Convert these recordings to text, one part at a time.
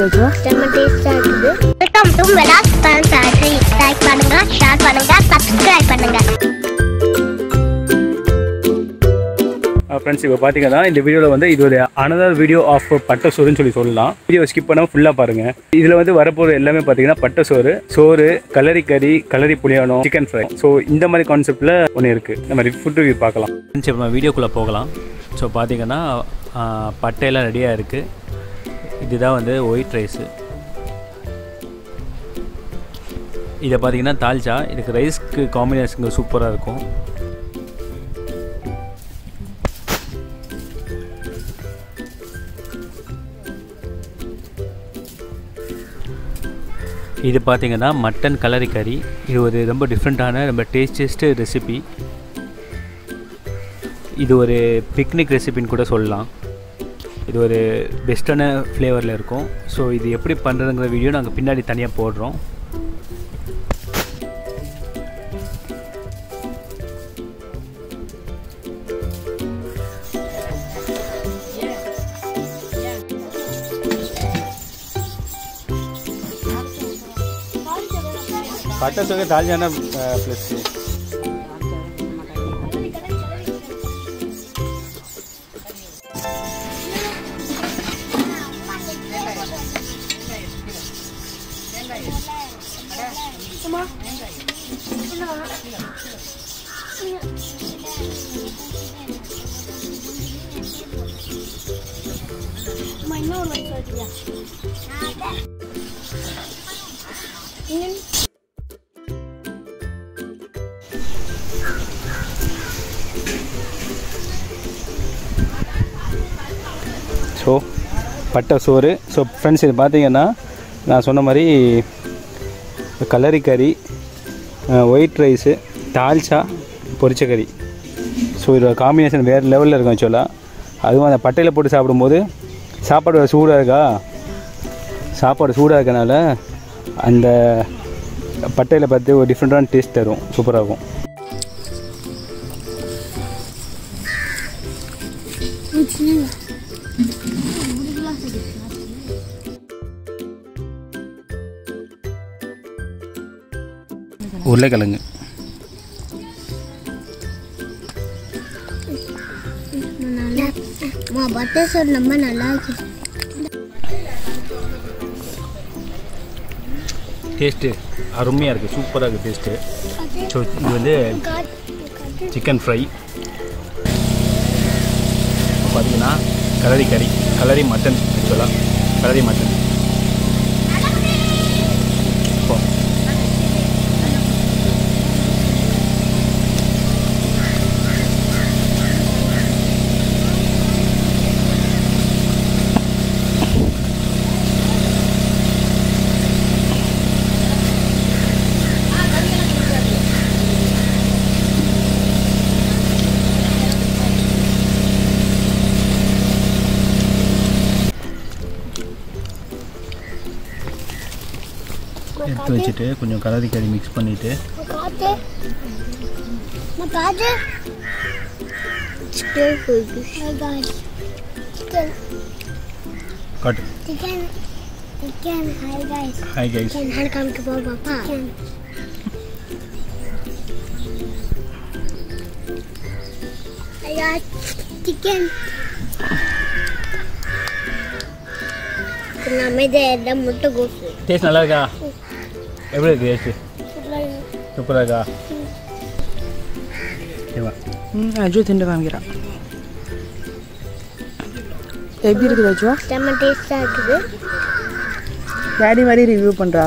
இருக்குது வச்சோ செம்ம டேஸ்டா இருக்குது welcome to Velas fancy like பண்ணுங்க ஷேர் பண்ணுங்க சப்ஸ்கிரைப் பண்ணுங்க ஃப்ரெண்ட்ஸ் இப்போ பார்த்தீங்கன்னா இந்த வீடியோவில் வந்து இது ஒரு அனதர் வீடியோ ஆஃப் பட்டை சோறுன்னு சொல்லி சொல்லலாம் வீடியோ ஸ்கிப் பண்ணாமல் ஃபுல்லாக பாருங்கள் இதில் வந்து வரப்போகிற எல்லாமே பார்த்தீங்கன்னா பட்டை சோறு சோறு கலரி கறி கலரி புளியானம் சிக்கன் ஃப்ரை ஸோ இந்த மாதிரி கான்செப்டில் ஒன்று இருக்குது இந்த மாதிரி ஃபுட் ரிவ்யூ பார்க்கலாம் ஃப்ரெண்ட்ஸ் இப்போ வீடியோக்குள்ளே போகலாம் ஸோ பார்த்தீங்கன்னா பட்டையெல்லாம் ரெடியாக இருக்குது இதுதான் வந்து ஒயிட் ரைஸு இதை பார்த்தீங்கன்னா தால்ச்சா இதுக்கு ரைஸ்க்கு காம்பினேஷனுக்கு சூப்பராக இருக்கும் இது பார்த்தீங்கன்னா மட்டன் கலரி கறி இது ஒரு ரொம்ப டிஃப்ரெண்ட்டான ரொம்ப டேஸ்டஸ்ட்டு ரெசிபி இது ஒரு பிக்னிக் ரெசிபின்னு கூட சொல்லலாம் இது ஒரு பெஸ்ட்டான ஃப்ளேவரில் இருக்கும் ஸோ இது எப்படி பண்ணுறதுங்கிற வீடியோ நாங்கள் பின்னாடி தனியாக போடுறோம் பட்டை தொகை தாலியான ப்ளஸ் ஸோ பட்டை சோறு ஸோ ஃப்ரெண்ட்ஸ் இது பார்த்தீங்கன்னா நான் சொன்ன மாதிரி கலரி கறி ஒயிட் ரைஸு தால்ச்சா பொரிச்ச கறி ஸோ இதோட காம்பினேஷன் வேறு லெவலில் இருக்கும் ஆக்சுவலாக அதுவும் அந்த பட்டையில் போட்டு சாப்பிடும்போது சாப்பாடு சூடாக இருக்கா சாப்பாடு சூடாக இருக்கனால அந்த பட்டையில் பார்த்து ஒரு டிஃப்ரெண்ட்டான டேஸ்ட் தரும் சூப்பராக இருக்கும் உருளைக்கிழங்கு பட்டர் சோறு ரொம்ப நல்லா இருக்கு டேஸ்ட்டு அருமையாக இருக்குது சூப்பராக இருக்குது டேஸ்ட்டு ஸோ இது வந்து சிக்கன் ஃப்ரை பார்த்தீங்கன்னா கலரி கறி கலரி மட்டன் ஆக்சுவலாக கலரி மட்டன் இப்போ எடுத்து வச்சுட்டு கொஞ்சம் கலரி கறி மிக்ஸ் பண்ணிவிட்டு காத்து நான் காத்து சிக்கன் சிக்கன் சிக்கன் காட்டு chicken chicken hi guys hi guys chicken hi காமிக்க போ பாப்பா ஐயா சிக்கன் நம்ம இதை எல்லாம் முட்டை கோசு டேஸ்ட் நல்லா இருக்கா எப்படி இருக்கு டேஸ்ட்டு சூப்பராக இருக்கா சரிவா ம் அஜு திண்டு காமிக்கிறான் எப்படி இருக்குது அஜுவா செம்ம டேஸ்டாக இருக்குது டேடி மாதிரி ரிவ்யூ பண்ணுறா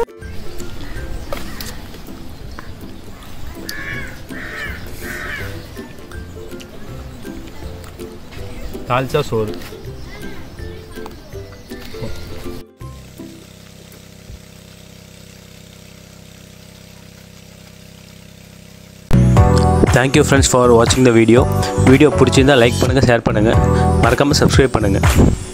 தால்ச்சா சோறு தேங்க்யூ ஃப்ரெண்ட்ஸ் ஃபார் வாட்சிங் த வீடியோ வீடியோ பிடிச்சிருந்தால் லைக் பண்ணுங்கள் ஷேர் பண்ணுங்கள் மறக்காமல் சப்ஸ்கிரைப் பண்ணுங்கள்